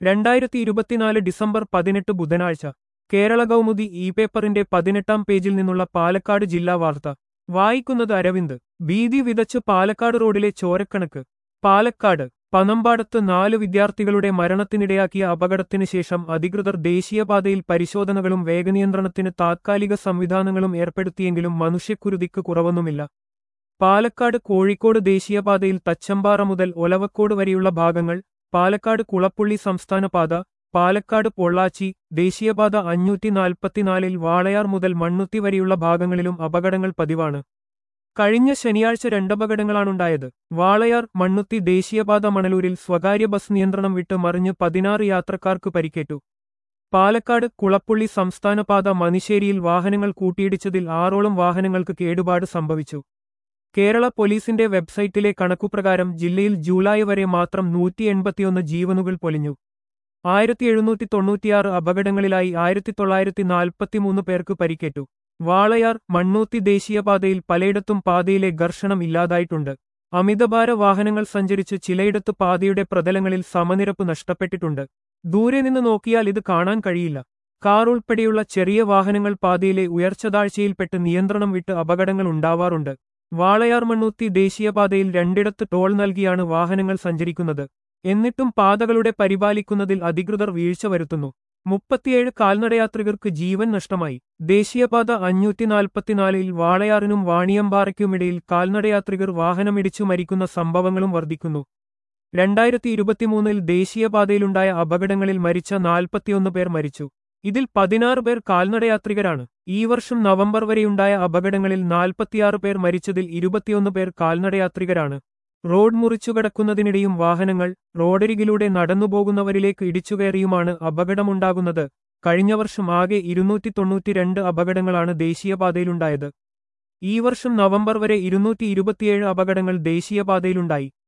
രണ്ടായിരത്തി ഇരുപത്തിനാല് ഡിസംബർ പതിനെട്ട് ബുധനാഴ്ച കേരള കൗമുദി ഇ പേപ്പറിന്റെ പതിനെട്ടാം പേജിൽ നിന്നുള്ള പാലക്കാട് ജില്ലാ വാർത്ത വായിക്കുന്നത് അരവിന്ദ് ഭീതി വിതച്ച് പാലക്കാട് റോഡിലെ ചോരക്കണക്ക് പാലക്കാട് പനമ്പാടത്ത് നാല് വിദ്യാർത്ഥികളുടെ മരണത്തിനിടയാക്കിയ അപകടത്തിന് ശേഷം അധികൃതർ ദേശീയപാതയിൽ പരിശോധനകളും വേഗനിയന്ത്രണത്തിന് താത്കാലിക സംവിധാനങ്ങളും ഏർപ്പെടുത്തിയെങ്കിലും മനുഷ്യക്കുരുതിക്ക് കുറവൊന്നുമില്ല പാലക്കാട് കോഴിക്കോട് ദേശീയപാതയിൽ തച്ചമ്പാറ മുതൽ ഒലവക്കോട് വരെയുള്ള ഭാഗങ്ങൾ പാലക്കാട് കുളപ്പുള്ളി സംസ്ഥാന പാത പാലക്കാട് പൊള്ളാച്ചി ദേശീയപാത അഞ്ഞൂറ്റി നാൽപ്പത്തിനാലിൽ വാളയാർ മുതൽ മണ്ണുത്തി വരെയുള്ള ഭാഗങ്ങളിലും അപകടങ്ങൾ പതിവാണ് കഴിഞ്ഞ ശനിയാഴ്ച രണ്ടപകടങ്ങളാണുണ്ടായത് വാളയാർ മണ്ണുത്തി ദേശീയപാത മണലൂരിൽ സ്വകാര്യ ബസ് നിയന്ത്രണം വിട്ട് മറിഞ്ഞ് പതിനാറ് യാത്രക്കാർക്ക് പരിക്കേറ്റു പാലക്കാട് കുളപ്പുള്ളി സംസ്ഥാന പാത മനിശ്ശേരിയിൽ വാഹനങ്ങൾ കൂട്ടിയിടിച്ചതിൽ ആറോളം വാഹനങ്ങൾക്ക് കേടുപാട് സംഭവിച്ചു കേരള പോലീസിന്റെ വെബ്സൈറ്റിലെ കണക്കുപ്രകാരം ജില്ലയിൽ ജൂലൈ വരെ മാത്രം നൂറ്റി എൺപത്തിയൊന്ന് ജീവനുകൾ പൊലിഞ്ഞു ആയിരത്തി എഴുന്നൂറ്റി തൊണ്ണൂറ്റിയാറ് അപകടങ്ങളിലായി ആയിരത്തി തൊള്ളായിരത്തി നാൽപ്പത്തിമൂന്ന് പേർക്ക് പരിക്കേറ്റു വാളയാർ മണ്ണൂത്തി ദേശീയപാതയിൽ പലയിടത്തും പാതയിലെ ഘർഷണം ഇല്ലാതായിട്ടുണ്ട് അമിതഭാര വാഹനങ്ങൾ സഞ്ചരിച്ച് ചിലയിടത്ത് പാതയുടെ പ്രതലങ്ങളിൽ സമനിരപ്പ് നഷ്ടപ്പെട്ടിട്ടുണ്ട് ദൂരെ നിന്ന് നോക്കിയാൽ ഇത് കാണാൻ കഴിയില്ല കാർ ഉൾപ്പെടെയുള്ള ചെറിയ വാഹനങ്ങൾ പാതയിലെ ഉയർച്ചതാഴ്ചയിൽപ്പെട്ട് നിയന്ത്രണം വിട്ട് അപകടങ്ങൾ ഉണ്ടാവാറുണ്ട് വാളയാർ മണ്ണൂത്തി ദേശീയപാതയിൽ രണ്ടിടത്ത് ടോൾ നൽകിയാണ് വാഹനങ്ങൾ സഞ്ചരിക്കുന്നത് എന്നിട്ടും പാതകളുടെ പരിപാലിക്കുന്നതിൽ അധികൃതർ വീഴ്ച വരുത്തുന്നു മുപ്പത്തിയേഴ് കാൽനടയാത്രികർക്ക് ജീവൻ നഷ്ടമായി ദേശീയപാത അഞ്ഞൂറ്റി നാൽപ്പത്തിനാലിൽ വാളയാറിനും വാണിയമ്പാറയ്ക്കുമിടയിൽ കാൽനടയാത്രികർ വാഹനമിടിച്ചു മരിക്കുന്ന സംഭവങ്ങളും വർദ്ധിക്കുന്നു രണ്ടായിരത്തി ഇരുപത്തിമൂന്നിൽ ദേശീയപാതയിലുണ്ടായ അപകടങ്ങളിൽ മരിച്ച നാൽപ്പത്തിയൊന്ന് പേർ മരിച്ചു ഇതിൽ പതിനാറ് പേർ കാൽനടയാത്രികരാണ് ഈ വർഷം നവംബർ വരെയുണ്ടായ അപകടങ്ങളിൽ നാൽപ്പത്തിയാറ് പേർ മരിച്ചതിൽ ഇരുപത്തിയൊന്ന് പേർ കാൽനടയാത്രികരാണ് റോഡ് മുറിച്ചുകടക്കുന്നതിനിടെയും വാഹനങ്ങൾ റോഡരികിലൂടെ നടന്നുപോകുന്നവരിലേക്ക് ഇടിച്ചുകയറിയുമാണ് അപകടമുണ്ടാകുന്നത് കഴിഞ്ഞ വർഷം ആകെ ഇരുന്നൂറ്റി തൊണ്ണൂറ്റിരണ്ട് അപകടങ്ങളാണ് ദേശീയപാതയിലുണ്ടായത് ഈ വർഷം നവംബർ വരെ ഇരുന്നൂറ്റി ഇരുപത്തിയേഴ് അപകടങ്ങൾ ദേശീയപാതയിലുണ്ടായി